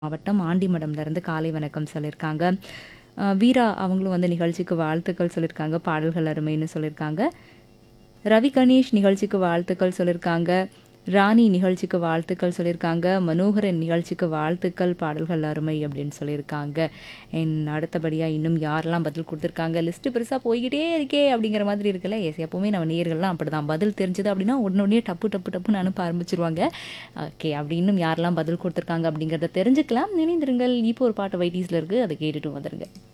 மாவட்டம் ஆண்டிமடம்லேருந்து காலை வணக்கம் சொல்லியிருக்காங்க அஹ் வீரா அவங்களும் வந்து நிகழ்ச்சிக்கு வாழ்த்துக்கள் சொல்லியிருக்காங்க பாடல்கள் அருமைன்னு சொல்லியிருக்காங்க ரவி கணேஷ் நிகழ்ச்சிக்கு வாழ்த்துக்கள் சொல்லியிருக்காங்க ராணி நிகழ்ச்சிக்கு வாழ்த்துக்கள் சொல்லியிருக்காங்க மனோகரன் நிகழ்ச்சிக்கு வாழ்த்துக்கள் பாடல்கள் அருமை அப்படின்னு சொல்லியிருக்காங்க என் அடுத்தபடியாக இன்னும் யாரெல்லாம் பதில் கொடுத்துருக்காங்க லிஸ்ட்டு பெருசாக போய்கிட்டே இருக்கே அப்படிங்கிற மாதிரி இருக்குல்ல எஸ் எப்போவுமே நம்ம நேர்கள்லாம் அப்படி தான் பதில் தெரிஞ்சது அப்படின்னா உடனே உடனே டப்பு டப்பு டப்புன்னு அனுப்ப ஆரம்பிச்சிருவாங்க ஓகே அப்படி இன்னும் யாரெல்லாம் பதில் கொடுத்துருக்காங்க அப்படிங்கிறத தெரிஞ்சுக்கலாம் நினைந்திருங்கள் இப்போ ஒரு பாட்டு வைட்டீஸில் இருக்குது அதை கேட்டுட்டு வந்துருங்க